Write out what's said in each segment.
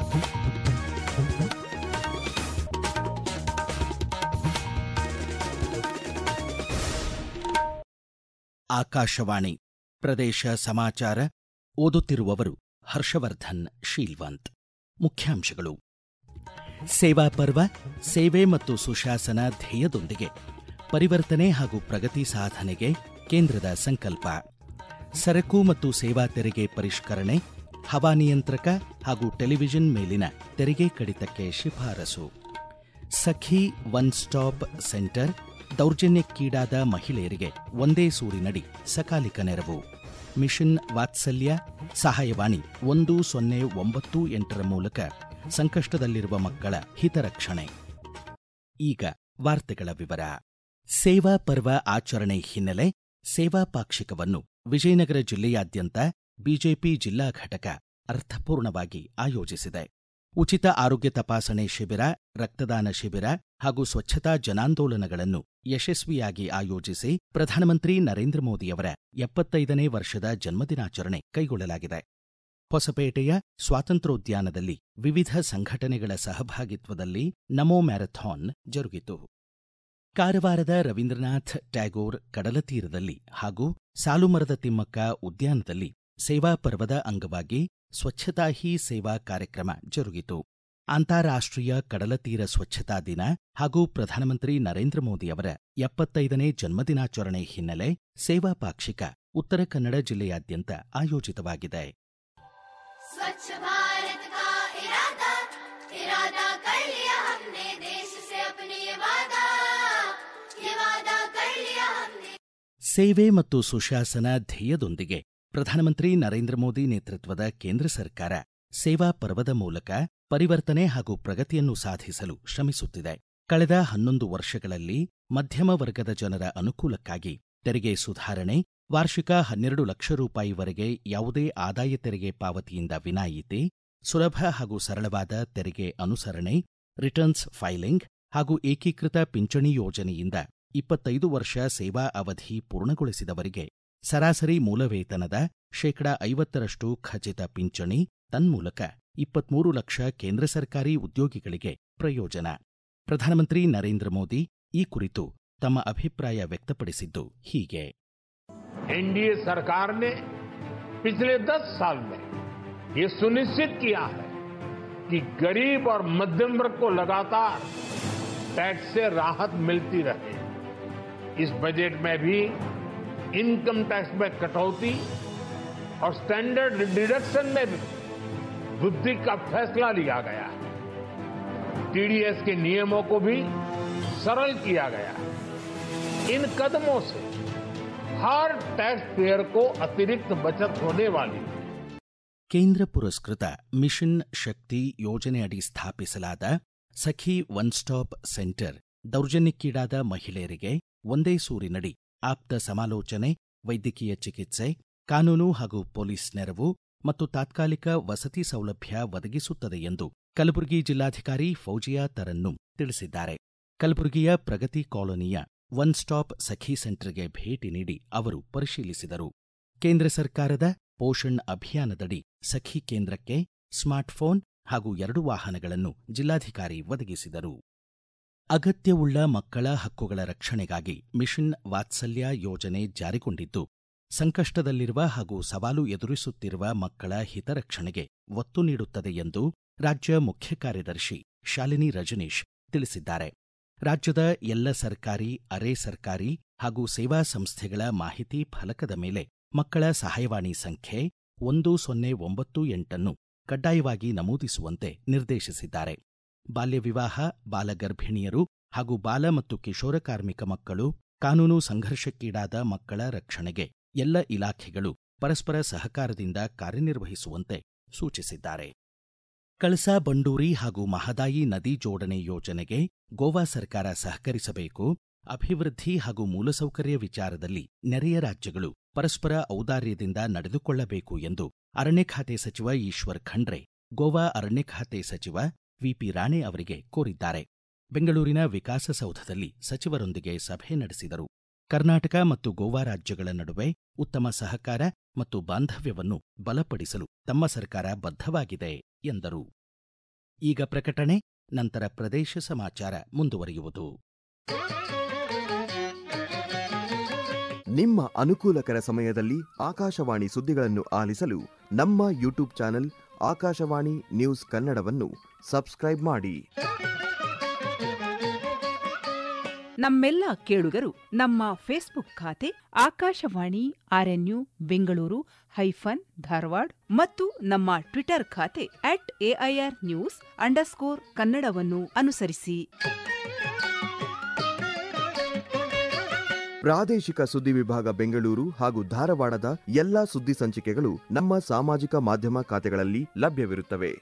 ಆಕಾಶವಾಣಿ ಪ್ರದೇಶ ಸಮಾಚಾರ ಓದುತ್ತಿರುವವರು ಹರ್ಷವರ್ಧನ್ ಶೀಲ್ವಂತ್ ಮುಖ್ಯಾಂಶಗಳು ಸೇವಾ ಪರ್ವ ಸೇವೆ ಮತ್ತು ಸುಶಾಸನ ಧ್ಯೇಯದೊಂದಿಗೆ ಪರಿವರ್ತನೆ ಹಾಗೂ ಪ್ರಗತಿ ಸಾಧನೆಗೆ ಕೇಂದ್ರದ ಸಂಕಲ್ಪ ಸರಕು ಮತ್ತು ಸೇವಾ ತೆರಿಗೆ ಪರಿಷ್ಕರಣೆ ಹವಾನಿಯಂತ್ರಕ ಹಾಗೂ ಟೆಲಿವಿಷನ್ ಮೇಲಿನ ತೆರಿಗೆ ಕಡಿತಕ್ಕೆ ಶಿಫಾರಸು ಸಖಿ ಒನ್ ಸ್ಟಾಪ್ ಸೆಂಟರ್ ದೌರ್ಜನ್ಯಕ್ಕೀಡಾದ ಮಹಿಳೆಯರಿಗೆ ಒಂದೇ ಸೂರಿನಡಿ ಸಕಾಲಿಕ ನೆರವು ಮಿಷನ್ ವಾತ್ಸಲ್ಯ ಸಹಾಯವಾಣಿ ಒಂದು ಸೊನ್ನೆ ಒಂಬತ್ತು ಎಂಟರ ಮೂಲಕ ಸಂಕಷ್ಟದಲ್ಲಿರುವ ಮಕ್ಕಳ ಹಿತರಕ್ಷಣೆ ಈಗ ವಾರ್ತೆಗಳ ವಿವರ ಸೇವಾ ಪರ್ವ ಆಚರಣೆ ಹಿನ್ನೆಲೆ ಸೇವಾ ಪಾಕ್ಷಿಕವನ್ನು ವಿಜಯನಗರ ಜಿಲ್ಲೆಯಾದ್ಯಂತ ಬಿಜೆಪಿ ಜಿಲ್ಲಾ ಘಟಕ ಅರ್ಥಪೂರ್ಣವಾಗಿ ಆಯೋಜಿಸಿದೆ ಉಚಿತ ಆರೋಗ್ಯ ತಪಾಸಣೆ ಶಿಬಿರ ರಕ್ತದಾನ ಶಿಬಿರ ಹಾಗೂ ಸ್ವಚ್ಛತಾ ಜನಾಂದೋಲನಗಳನ್ನು ಯಶಸ್ವಿಯಾಗಿ ಆಯೋಜಿಸಿ ಪ್ರಧಾನಮಂತ್ರಿ ನರೇಂದ್ರ ಮೋದಿಯವರ ಎಪ್ಪತ್ತೈದನೇ ವರ್ಷದ ಜನ್ಮದಿನಾಚರಣೆ ಕೈಗೊಳ್ಳಲಾಗಿದೆ ಹೊಸಪೇಟೆಯ ಸ್ವಾತಂತ್ರ್ಯೋದ್ಯಾನದಲ್ಲಿ ವಿವಿಧ ಸಂಘಟನೆಗಳ ಸಹಭಾಗಿತ್ವದಲ್ಲಿ ನಮೋ ಮ್ಯಾರಥಾನ್ ಜರುಗಿತು ಕಾರವಾರದ ರವೀಂದ್ರನಾಥ್ ಟ್ಯಾಗೋರ್ ಕಡಲತೀರದಲ್ಲಿ ಹಾಗೂ ಸಾಲುಮರದ ತಿಮ್ಮಕ್ಕ ಉದ್ಯಾನದಲ್ಲಿ ಸೇವಾ ಪರ್ವದ ಅಂಗವಾಗಿ ಸ್ವಚ್ಛತಾ ಹಿ ಸೇವಾ ಕಾರ್ಯಕ್ರಮ ಜರುಗಿತು ಅಂತಾರಾಷ್ಟ್ರೀಯ ಕಡಲತೀರ ಸ್ವಚ್ಛತಾ ದಿನ ಹಾಗೂ ಪ್ರಧಾನಮಂತ್ರಿ ನರೇಂದ್ರ ಮೋದಿಯವರ ಎಪ್ಪತ್ತೈದನೇ ಜನ್ಮದಿನಾಚರಣೆ ಹಿನ್ನೆಲೆ ಸೇವಾ ಪಾಕ್ಷಿಕ ಉತ್ತರ ಕನ್ನಡ ಜಿಲ್ಲೆಯಾದ್ಯಂತ ಆಯೋಜಿತವಾಗಿದೆ स्वच्छ भारत का इरादा इरादा कर लिया हमने देश से अपने ये वादा ये वादा कर लिया हमने ಸೇವೆ ಮತ್ತು ಸುಶಾಸನ ಧ್ಯೇಯದೊಂದಿಗೆ ಪ್ರಧಾನಮಂತ್ರಿ ನರೇಂದ್ರ ಮೋದಿ ನೇತೃತ್ವದ ಕೇಂದ್ರ ಸರ್ಕಾರ ಸೇವಾ ಪರ್ವದ ಮೂಲಕ ಪರಿವರ್ತನೆ ಹಾಗೂ ಪ್ರಗತಿಯನ್ನು ಸಾಧಿಸಲು ಶ್ರಮಿಸುತ್ತಿದೆ ಕಳೆದ ಹನ್ನೊಂದು ವರ್ಷಗಳಲ್ಲಿ ಮಧ್ಯಮ ವರ್ಗದ ಜನರ ಅನುಕೂಲಕ್ಕಾಗಿ ತೆರಿಗೆ ಸುಧಾರಣೆ ವಾರ್ಷಿಕ ಹನ್ನೆರಡು ಲಕ್ಷ ರೂಪಾಯಿವರೆಗೆ ಯಾವುದೇ ಆದಾಯ ತೆರಿಗೆ ಪಾವತಿಯಿಂದ ವಿನಾಯಿತಿ ಸುಲಭ ಹಾಗೂ ಸರಳವಾದ ತೆರಿಗೆ ಅನುಸರಣೆ ರಿಟರ್ನ್ಸ್ ಫೈಲಿಂಗ್ ಹಾಗೂ ಏಕೀಕೃತ ಪಿಂಚಣಿ ಯೋಜನೆಯಿಂದ ಇಪ್ಪತ್ತೈದು ವರ್ಷ ಸೇವಾ ಅವಧಿ ಪೂರ್ಣಗೊಳಿಸಿದವರಿಗೆ ಸರಾಸರಿ ಮೂಲವೇತನದ ಶೇಕಡ ಐವತ್ತರಷ್ಟು ಖಚಿತ ಪಿಂಚಣಿ ತನ್ಮೂಲಕ ಇಪ್ಪತ್ಮೂರು ಲಕ್ಷ ಕೇಂದ್ರ ಸರ್ಕಾರಿ ಉದ್ಯೋಗಿಗಳಿಗೆ ಪ್ರಯೋಜನ ಪ್ರಧಾನಮಂತ್ರಿ ನರೇಂದ್ರ ಮೋದಿ ಈ ಕುರಿತು ತಮ್ಮ ಅಭಿಪ್ರಾಯ ವ್ಯಕ್ತಪಡಿಸಿದ್ದು ಹೀಗೆ एनडीए सरकार ने पिछले 10 साल में ये सुनिश्चित किया है कि गरीब और मध्यम वर्ग को लगातार टैक्स से राहत मिलती रहे इस बजट में भी इनकम टैक्स में कटौती और स्टैंडर्ड डिडक्शन में भी वृद्धि का फैसला लिया गया है टीडीएस के नियमों को भी सरल किया गया है इन कदमों से हर टैक्स पेयर को अतिरिक्त बचत होने वाली है ಕೇಂದ್ರ ಪುರಸ್ಕೃತ ಮಿಷನ್ ಶಕ್ತಿ ಯೋಜನೆಯಡಿ ಸ್ಥಾಪಿಸಲಾದ ಸಖಿ ಒನ್ ಸ್ಟಾಪ್ ಸೆಂಟರ್ ದೌರ್ಜನ್ಯಕ್ಕೀಡಾದ ಮಹಿಳೆಯರಿಗೆ ಒಂದೇ ಸೂರಿನಡಿ ಆಪ್ತ ಸಮಾಲೋಚನೆ ವೈದ್ಯಕೀಯ ಚಿಕಿತ್ಸೆ ಕಾನೂನು ಹಾಗೂ ಪೊಲೀಸ್ ನೆರವು ಮತ್ತು ತಾತ್ಕಾಲಿಕ ವಸತಿ ಸೌಲಭ್ಯ ಒದಗಿಸುತ್ತದೆ ಎಂದು ಕಲಬುರಗಿ ಜಿಲ್ಲಾಧಿಕಾರಿ ಫೌಜಿಯಾ ತರನ್ನು ತಿಳಿಸಿದ್ದಾರೆ ಕಲಬುರಗಿಯ ಪ್ರಗತಿ ಕಾಲೋನಿಯ ಒನ್ ಸ್ಟಾಪ್ ಸಖಿ ಸೆಂಟರ್ಗೆ ಭೇಟಿ ನೀಡಿ ಅವರು ಪರಿಶೀಲಿಸಿದರು ಕೇಂದ್ರ ಸರ್ಕಾರದ ಪೋಷಣ್ ಅಭಿಯಾನದಡಿ ಸಖಿ ಕೇಂದ್ರಕ್ಕೆ ಸ್ಮಾರ್ಟ್ಫೋನ್ ಹಾಗೂ ಎರಡು ವಾಹನಗಳನ್ನು ಜಿಲ್ಲಾಧಿಕಾರಿ ಒದಗಿಸಿದರು ಅಗತ್ಯವುಳ್ಳ ಮಕ್ಕಳ ಹಕ್ಕುಗಳ ರಕ್ಷಣೆಗಾಗಿ ಮಿಷನ್ ವಾತ್ಸಲ್ಯ ಯೋಜನೆ ಜಾರಿಗೊಂಡಿದ್ದು ಸಂಕಷ್ಟದಲ್ಲಿರುವ ಹಾಗೂ ಸವಾಲು ಎದುರಿಸುತ್ತಿರುವ ಮಕ್ಕಳ ಹಿತರಕ್ಷಣೆಗೆ ಒತ್ತು ನೀಡುತ್ತದೆ ಎಂದು ರಾಜ್ಯ ಮುಖ್ಯ ಕಾರ್ಯದರ್ಶಿ ಶಾಲಿನಿ ರಜನೀಶ್ ತಿಳಿಸಿದ್ದಾರೆ ರಾಜ್ಯದ ಎಲ್ಲ ಸರ್ಕಾರಿ ಅರೆ ಸರ್ಕಾರಿ ಹಾಗೂ ಸೇವಾ ಸಂಸ್ಥೆಗಳ ಮಾಹಿತಿ ಫಲಕದ ಮೇಲೆ ಮಕ್ಕಳ ಸಹಾಯವಾಣಿ ಸಂಖ್ಯೆ ಒಂದು ಸೊನ್ನೆ ಒಂಬತ್ತು ಎಂಟನ್ನು ಕಡ್ಡಾಯವಾಗಿ ನಮೂದಿಸುವಂತೆ ನಿರ್ದೇಶಿಸಿದ್ದಾರೆ ಬಾಲ್ಯವಿವಾಹ ಬಾಲಗರ್ಭಿಣಿಯರು ಹಾಗೂ ಬಾಲ ಮತ್ತು ಕಿಶೋರ ಕಾರ್ಮಿಕ ಮಕ್ಕಳು ಕಾನೂನು ಸಂಘರ್ಷಕ್ಕೀಡಾದ ಮಕ್ಕಳ ರಕ್ಷಣೆಗೆ ಎಲ್ಲ ಇಲಾಖೆಗಳು ಪರಸ್ಪರ ಸಹಕಾರದಿಂದ ಕಾರ್ಯನಿರ್ವಹಿಸುವಂತೆ ಸೂಚಿಸಿದ್ದಾರೆ ಕಳಸಾ ಬಂಡೂರಿ ಹಾಗೂ ಮಹದಾಯಿ ನದಿ ಜೋಡಣೆ ಯೋಜನೆಗೆ ಗೋವಾ ಸರ್ಕಾರ ಸಹಕರಿಸಬೇಕು ಅಭಿವೃದ್ಧಿ ಹಾಗೂ ಮೂಲಸೌಕರ್ಯ ವಿಚಾರದಲ್ಲಿ ನೆರೆಯ ರಾಜ್ಯಗಳು ಪರಸ್ಪರ ಔದಾರ್ಯದಿಂದ ನಡೆದುಕೊಳ್ಳಬೇಕು ಎಂದು ಅರಣ್ಯ ಖಾತೆ ಸಚಿವ ಈಶ್ವರ್ ಖಂಡ್ರೆ ಗೋವಾ ಅರಣ್ಯ ಖಾತೆ ಸಚಿವ ವಿಪಿ ರಾಣೆ ಅವರಿಗೆ ಕೋರಿದ್ದಾರೆ ಬೆಂಗಳೂರಿನ ವಿಕಾಸಸೌಧದಲ್ಲಿ ಸಚಿವರೊಂದಿಗೆ ಸಭೆ ನಡೆಸಿದರು ಕರ್ನಾಟಕ ಮತ್ತು ಗೋವಾ ರಾಜ್ಯಗಳ ನಡುವೆ ಉತ್ತಮ ಸಹಕಾರ ಮತ್ತು ಬಾಂಧವ್ಯವನ್ನು ಬಲಪಡಿಸಲು ತಮ್ಮ ಸರ್ಕಾರ ಬದ್ಧವಾಗಿದೆ ಎಂದರು ಈಗ ಪ್ರಕಟಣೆ ನಂತರ ಪ್ರದೇಶ ಸಮಾಚಾರ ಮುಂದುವರಿಯುವುದು ನಿಮ್ಮ ಅನುಕೂಲಕರ ಸಮಯದಲ್ಲಿ ಆಕಾಶವಾಣಿ ಸುದ್ದಿಗಳನ್ನು ಆಲಿಸಲು ನಮ್ಮ ಯೂಟ್ಯೂಬ್ ಚಾನೆಲ್ ಆಕಾಶವಾಣಿ ನ್ಯೂಸ್ ಕನ್ನಡವನ್ನು ಸಬ್ಸ್ಕ್ರೈಬ್ ಮಾಡಿ ನಮ್ಮೆಲ್ಲ ಕೇಳುಗರು ನಮ್ಮ ಫೇಸ್ಬುಕ್ ಖಾತೆ ಆಕಾಶವಾಣಿ ಆರ್ಎನ್ಯು ಬೆಂಗಳೂರು ಹೈಫನ್ ಧಾರವಾಡ ಮತ್ತು ನಮ್ಮ ಟ್ವಿಟರ್ ಖಾತೆ ಅಟ್ ಎಐಆರ್ ನ್ಯೂಸ್ ಅಂಡರ್ಸ್ಕೋರ್ ಕನ್ನಡವನ್ನು ಅನುಸರಿಸಿ ಪ್ರಾದೇಶಿಕ ಸುದ್ದಿ ವಿಭಾಗ ಬೆಂಗಳೂರು ಹಾಗೂ ಧಾರವಾಡದ ಎಲ್ಲಾ ಸುದ್ದಿ ಸಂಚಿಕೆಗಳು ನಮ್ಮ ಸಾಮಾಜಿಕ ಮಾಧ್ಯಮ ಖಾತೆಗಳಲ್ಲಿ ಲಭ್ಯವಿರುತ್ತವೆ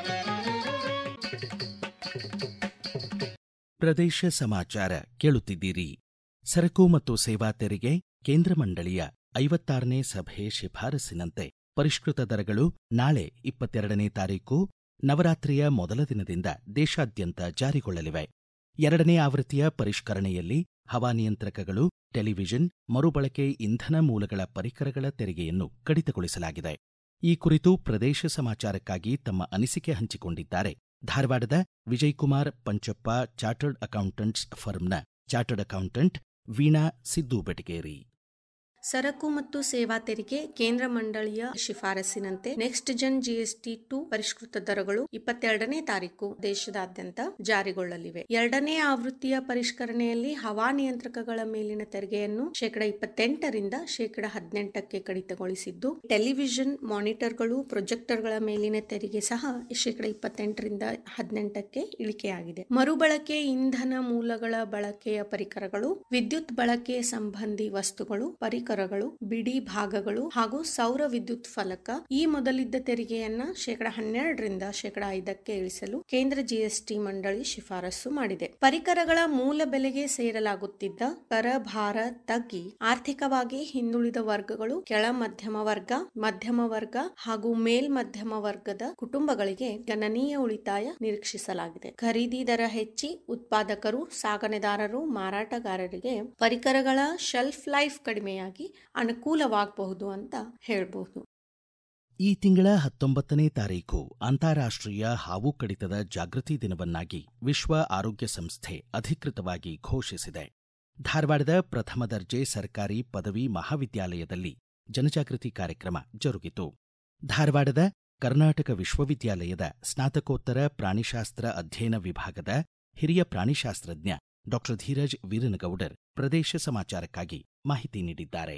ಪ್ರದೇಶ ಸಮಾಚಾರ ಕೇಳುತ್ತಿದ್ದೀರಿ ಸರಕು ಮತ್ತು ಸೇವಾ ತೆರಿಗೆ ಕೇಂದ್ರ ಮಂಡಳಿಯ ಐವತ್ತಾರನೇ ಸಭೆ ಶಿಫಾರಸಿನಂತೆ ಪರಿಷ್ಕೃತ ದರಗಳು ನಾಳೆ ಇಪ್ಪತ್ತೆರಡನೇ ತಾರೀಕು ನವರಾತ್ರಿಯ ಮೊದಲ ದಿನದಿಂದ ದೇಶಾದ್ಯಂತ ಜಾರಿಗೊಳ್ಳಲಿವೆ ಎರಡನೇ ಆವೃತ್ತಿಯ ಪರಿಷ್ಕರಣೆಯಲ್ಲಿ ಹವಾನಿಯಂತ್ರಕಗಳು ಟೆಲಿವಿಷನ್ ಮರುಬಳಕೆ ಇಂಧನ ಮೂಲಗಳ ಪರಿಕರಗಳ ತೆರಿಗೆಯನ್ನು ಕಡಿತಗೊಳಿಸಲಾಗಿದೆ ಈ ಕುರಿತು ಪ್ರದೇಶ ಸಮಾಚಾರಕ್ಕಾಗಿ ತಮ್ಮ ಅನಿಸಿಕೆ ಹಂಚಿಕೊಂಡಿದ್ದಾರೆ ಧಾರವಾಡದ ವಿಜಯಕುಮಾರ್ ಪಂಚಪ್ಪ ಚಾರ್ಟರ್ಡ್ ಅಕೌಂಟೆಂಟ್ಸ್ ಫರ್ಮ್ನ ಚಾರ್ಟರ್ಡ್ ಅಕೌಂಟೆಂಟ್ ವೀಣಾ ಸಿದ್ದು ಬೆಟಗೇರಿ ಸರಕು ಮತ್ತು ಸೇವಾ ತೆರಿಗೆ ಕೇಂದ್ರ ಮಂಡಳಿಯ ಶಿಫಾರಸಿನಂತೆ ನೆಕ್ಸ್ಟ್ ಜನ್ ಜಿಎಸ್ಟಿ ಟು ಪರಿಷ್ಕೃತ ದರಗಳು ಇಪ್ಪತ್ತೆರಡನೇ ತಾರೀಕು ದೇಶದಾದ್ಯಂತ ಜಾರಿಗೊಳ್ಳಲಿವೆ ಎರಡನೇ ಆವೃತ್ತಿಯ ಪರಿಷ್ಕರಣೆಯಲ್ಲಿ ಹವಾನಿಯಂತ್ರಕಗಳ ಮೇಲಿನ ತೆರಿಗೆಯನ್ನು ಶೇಕಡ ಇಪ್ಪತ್ತೆಂಟರಿಂದ ಶೇಕಡ ಹದಿನೆಂಟಕ್ಕೆ ಕಡಿತಗೊಳಿಸಿದ್ದು ಟೆಲಿವಿಷನ್ ಮಾನಿಟರ್ಗಳು ಪ್ರೊಜೆಕ್ಟರ್ಗಳ ಮೇಲಿನ ತೆರಿಗೆ ಸಹ ಶೇಕಡ ಇಪ್ಪತ್ತೆಂಟರಿಂದ ಹದಿನೆಂಟಕ್ಕೆ ಇಳಿಕೆಯಾಗಿದೆ ಮರುಬಳಕೆ ಇಂಧನ ಮೂಲಗಳ ಬಳಕೆಯ ಪರಿಕರಗಳು ವಿದ್ಯುತ್ ಬಳಕೆ ಸಂಬಂಧಿ ವಸ್ತುಗಳು ಪರಿಕರಗಳು ಬಿಡಿ ಭಾಗಗಳು ಹಾಗೂ ಸೌರ ವಿದ್ಯುತ್ ಫಲಕ ಈ ಮೊದಲಿದ್ದ ತೆರಿಗೆಯನ್ನ ಶೇಕಡ ಹನ್ನೆರಡರಿಂದ ಶೇಕಡ ಐದಕ್ಕೆ ಇಳಿಸಲು ಕೇಂದ್ರ ಜಿಎಸ್ಟಿ ಮಂಡಳಿ ಶಿಫಾರಸು ಮಾಡಿದೆ ಪರಿಕರಗಳ ಮೂಲ ಬೆಲೆಗೆ ಸೇರಲಾಗುತ್ತಿದ್ದ ಕರ ಭಾರ ತಗ್ಗಿ ಆರ್ಥಿಕವಾಗಿ ಹಿಂದುಳಿದ ವರ್ಗಗಳು ಕೆಳ ಮಧ್ಯಮ ವರ್ಗ ಮಧ್ಯಮ ವರ್ಗ ಹಾಗೂ ಮೇಲ್ ಮಧ್ಯಮ ವರ್ಗದ ಕುಟುಂಬಗಳಿಗೆ ಗಣನೀಯ ಉಳಿತಾಯ ನಿರೀಕ್ಷಿಸಲಾಗಿದೆ ಖರೀದಿ ದರ ಹೆಚ್ಚಿ ಉತ್ಪಾದಕರು ಸಾಗಣೆದಾರರು ಮಾರಾಟಗಾರರಿಗೆ ಪರಿಕರಗಳ ಶೆಲ್ಫ್ ಲೈಫ್ ಕಡಿಮೆಯಾಗಿ ಅನುಕೂಲವಾಗಬಹುದು ಅಂತ ಹೇಳ್ಬಹುದು ಈ ತಿಂಗಳ ಹತ್ತೊಂಬತ್ತನೇ ತಾರೀಕು ಅಂತಾರಾಷ್ಟ್ರೀಯ ಹಾವು ಕಡಿತದ ಜಾಗೃತಿ ದಿನವನ್ನಾಗಿ ವಿಶ್ವ ಆರೋಗ್ಯ ಸಂಸ್ಥೆ ಅಧಿಕೃತವಾಗಿ ಘೋಷಿಸಿದೆ ಧಾರವಾಡದ ಪ್ರಥಮ ದರ್ಜೆ ಸರ್ಕಾರಿ ಪದವಿ ಮಹಾವಿದ್ಯಾಲಯದಲ್ಲಿ ಜನಜಾಗೃತಿ ಕಾರ್ಯಕ್ರಮ ಜರುಗಿತು ಧಾರವಾಡದ ಕರ್ನಾಟಕ ವಿಶ್ವವಿದ್ಯಾಲಯದ ಸ್ನಾತಕೋತ್ತರ ಪ್ರಾಣಿಶಾಸ್ತ್ರ ಅಧ್ಯಯನ ವಿಭಾಗದ ಹಿರಿಯ ಪ್ರಾಣಿಶಾಸ್ತ್ರಜ್ಞ ಡಾ ಧೀರಜ್ ವೀರನಗೌಡರ್ ಪ್ರದೇಶ ಸಮಾಚಾರಕ್ಕಾಗಿ ಮಾಹಿತಿ ನೀಡಿದ್ದಾರೆ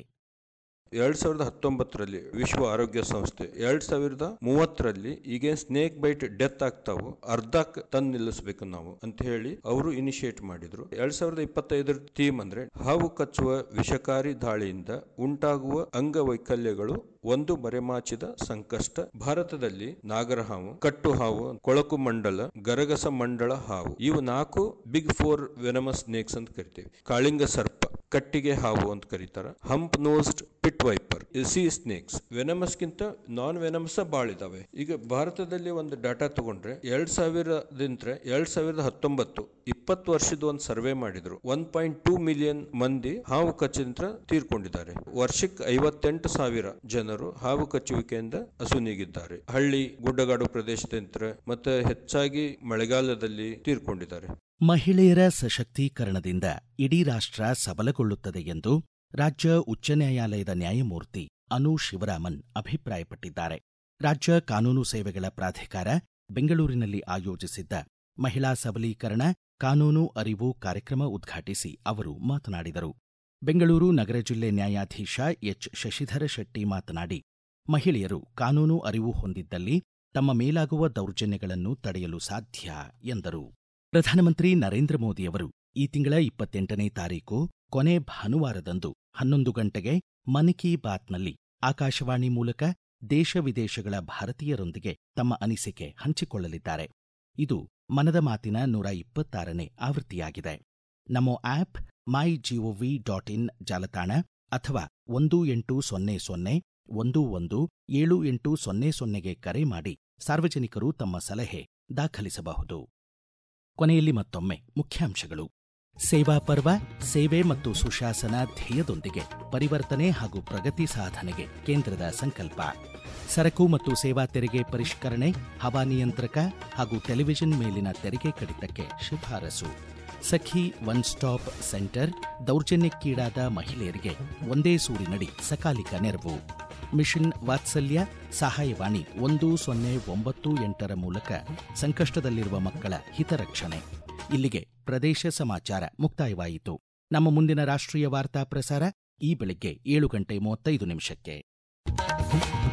ಎರಡ್ ಸಾವಿರದ ಹತ್ತೊಂಬತ್ತರಲ್ಲಿ ವಿಶ್ವ ಆರೋಗ್ಯ ಸಂಸ್ಥೆ ಎರಡ್ ಸಾವಿರದ ಮೂವತ್ತರಲ್ಲಿ ಈಗೇನ್ ಸ್ನೇಕ್ ಬೈಟ್ ಡೆತ್ ಆಗ್ತಾವು ಅರ್ಧಕ್ ತಂದ್ ನಿಲ್ಲಿಸಬೇಕು ನಾವು ಅಂತ ಹೇಳಿ ಅವರು ಇನಿಷಿಯೇಟ್ ಮಾಡಿದ್ರು ಎರಡ್ ಸಾವಿರದ ಇಪ್ಪತ್ತೈದರ ಥೀಮ್ ಅಂದ್ರೆ ಹಾವು ಕಚ್ಚುವ ವಿಷಕಾರಿ ದಾಳಿಯಿಂದ ಉಂಟಾಗುವ ಅಂಗವೈಕಲ್ಯಗಳು ಒಂದು ಮರೆಮಾಚಿದ ಸಂಕಷ್ಟ ಭಾರತದಲ್ಲಿ ನಾಗರಹಾವು ಕಟ್ಟು ಹಾವು ಕೊಳಕು ಮಂಡಲ ಗರಗಸ ಮಂಡಳ ಹಾವು ಇವು ನಾಲ್ಕು ಬಿಗ್ ಫೋರ್ ವೆನಮಸ್ ಸ್ನೇಕ್ಸ್ ಅಂತ ಕರಿತೀವಿ ಕಾಳಿಂಗ ಸರ್ಪ ಕಟ್ಟಿಗೆ ಹಾವು ಅಂತ ಕರೀತಾರ hump nosed pit viper sea snakes ವೆನಮಸ್ಗಿಂತ ನಾನ್ ವೆನಮಸ್ ಬಾಳ ಇದಾವೆ ಈಗ ಭಾರತದಲ್ಲಿ ಒಂದು ಡಾಟಾ ತಗೊಂಡ್ರೆ ಎರಡ್ ಸಾವಿರದಿಂದ ಎರಡ್ ಸಾವಿರದ ಹತ್ತೊಂಬತ್ತು ಇಪ್ಪತ್ತು ವರ್ಷದ ಒಂದು ಸರ್ವೆ ಮಾಡಿದ್ರು ಒನ್ ಪಾಯಿಂಟ್ ಟೂ ಮಿಲಿಯನ್ ಮಂದಿ ಹಾವು ಕಚ್ಚಿಂದ ತೀರ್ಕೊಂಡಿದ್ದಾರೆ ವರ್ಷಕ್ಕೆ ಐವತ್ತೆಂಟು ಸಾವಿರ ಜನರು ಹಾವು ಕಚ್ಚುವಿಕೆಯಿಂದ ಅಸುನೀಗಿದ್ದಾರೆ ಹಳ್ಳಿ ಗುಡ್ಡಗಾಡು ಪ್ರದೇಶದಿಂದ ಮತ್ತೆ ಹೆಚ್ಚಾಗಿ ಮಳೆಗಾಲದಲ್ಲಿ ತೀರ್ಕೊಂಡಿದ್ದಾರೆ ಮಹಿಳೆಯರ ಸಶಕ್ತೀಕರಣದಿಂದ ಇಡೀ ರಾಷ್ಟ್ರ ಸಬಲಗೊಳ್ಳುತ್ತದೆ ಎಂದು ರಾಜ್ಯ ಉಚ್ಚ ನ್ಯಾಯಾಲಯದ ನ್ಯಾಯಮೂರ್ತಿ ಅನು ಶಿವರಾಮನ್ ಅಭಿಪ್ರಾಯಪಟ್ಟಿದ್ದಾರೆ ರಾಜ್ಯ ಕಾನೂನು ಸೇವೆಗಳ ಪ್ರಾಧಿಕಾರ ಬೆಂಗಳೂರಿನಲ್ಲಿ ಆಯೋಜಿಸಿದ್ದ ಮಹಿಳಾ ಸಬಲೀಕರಣ ಕಾನೂನು ಅರಿವು ಕಾರ್ಯಕ್ರಮ ಉದ್ಘಾಟಿಸಿ ಅವರು ಮಾತನಾಡಿದರು ಬೆಂಗಳೂರು ನಗರ ಜಿಲ್ಲೆ ನ್ಯಾಯಾಧೀಶ ಎಚ್ ಶಶಿಧರ ಶೆಟ್ಟಿ ಮಾತನಾಡಿ ಮಹಿಳೆಯರು ಕಾನೂನು ಅರಿವು ಹೊಂದಿದ್ದಲ್ಲಿ ತಮ್ಮ ಮೇಲಾಗುವ ದೌರ್ಜನ್ಯಗಳನ್ನು ತಡೆಯಲು ಸಾಧ್ಯ ಎಂದರು ಪ್ರಧಾನಮಂತ್ರಿ ನರೇಂದ್ರ ಮೋದಿಯವರು ಈ ತಿಂಗಳ ಇಪ್ಪತ್ತೆಂಟನೇ ತಾರೀಕು ಕೊನೆ ಭಾನುವಾರದಂದು ಹನ್ನೊಂದು ಗಂಟೆಗೆ ಮನ್ ಕಿ ಬಾತ್ನಲ್ಲಿ ಆಕಾಶವಾಣಿ ಮೂಲಕ ದೇಶ ವಿದೇಶಗಳ ಭಾರತೀಯರೊಂದಿಗೆ ತಮ್ಮ ಅನಿಸಿಕೆ ಹಂಚಿಕೊಳ್ಳಲಿದ್ದಾರೆ ಇದು ಮನದ ಮಾತಿನ ನೂರ ಇಪ್ಪತ್ತಾರನೇ ಆವೃತ್ತಿಯಾಗಿದೆ NaMo app my G O V dot in ಜಾಲತಾಣ ಅಥವಾ ಒಂದು ಎಂಟು ಸೊನ್ನೆ ಸೊನ್ನೆ ಒಂದು ಒಂದು ಏಳು ಎಂಟು ಸೊನ್ನೆ ಸೊನ್ನೆಗೆ ಕರೆ ಮಾಡಿ ಸಾರ್ವಜನಿಕರು ತಮ್ಮ ಸಲಹೆ ದಾಖಲಿಸಬಹುದು ಕೊನೆಯಲ್ಲಿ ಮತ್ತೊಮ್ಮೆ ಮುಖ್ಯಾಂಶಗಳು ಸೇವಾ ಪರ್ವ ಸೇವೆ ಮತ್ತು ಸುಶಾಸನ ಧ್ಯೇಯದೊಂದಿಗೆ ಪರಿವರ್ತನೆ ಹಾಗೂ ಪ್ರಗತಿ ಸಾಧನೆಗೆ ಕೇಂದ್ರದ ಸಂಕಲ್ಪ ಸರಕು ಮತ್ತು ಸೇವಾ ತೆರಿಗೆ ಪರಿಷ್ಕರಣೆ ಹವಾನಿಯಂತ್ರಕ ಹಾಗೂ ಟೆಲಿವಿಷನ್ ಮೇಲಿನ ತೆರಿಗೆ ಕಡಿತಕ್ಕೆ ಶಿಫಾರಸು ಸಖಿ ಒನ್ ಸ್ಟಾಪ್ ಸೆಂಟರ್ ದೌರ್ಜನ್ಯಕ್ಕೀಡಾದ ಮಹಿಳೆಯರಿಗೆ ಒಂದೇ ಸೂರಿನಡಿ ಸಕಾಲಿಕ ನೆರವು ಮಿಷನ್ ವಾತ್ಸಲ್ಯ ಸಹಾಯವಾಣಿ ಒಂದು ಸೊನ್ನೆ ಒಂಬತ್ತು ಎಂಟರ ಮೂಲಕ ಸಂಕಷ್ಟದಲ್ಲಿರುವ ಮಕ್ಕಳ ಹಿತರಕ್ಷಣೆ ಇಲ್ಲಿಗೆ ಪ್ರದೇಶ ಸಮಾಚಾರ ಮುಕ್ತಾಯವಾಯಿತು ನಮ್ಮ ಮುಂದಿನ ರಾಷ್ಟ್ರೀಯ ವಾರ್ತಾ ಪ್ರಸಾರ ಈ ಬೆಳಿಗ್ಗೆ ಏಳು ಗಂಟೆ ಮೂವತ್ತೈದು ನಿಮಿಷಕ್ಕೆ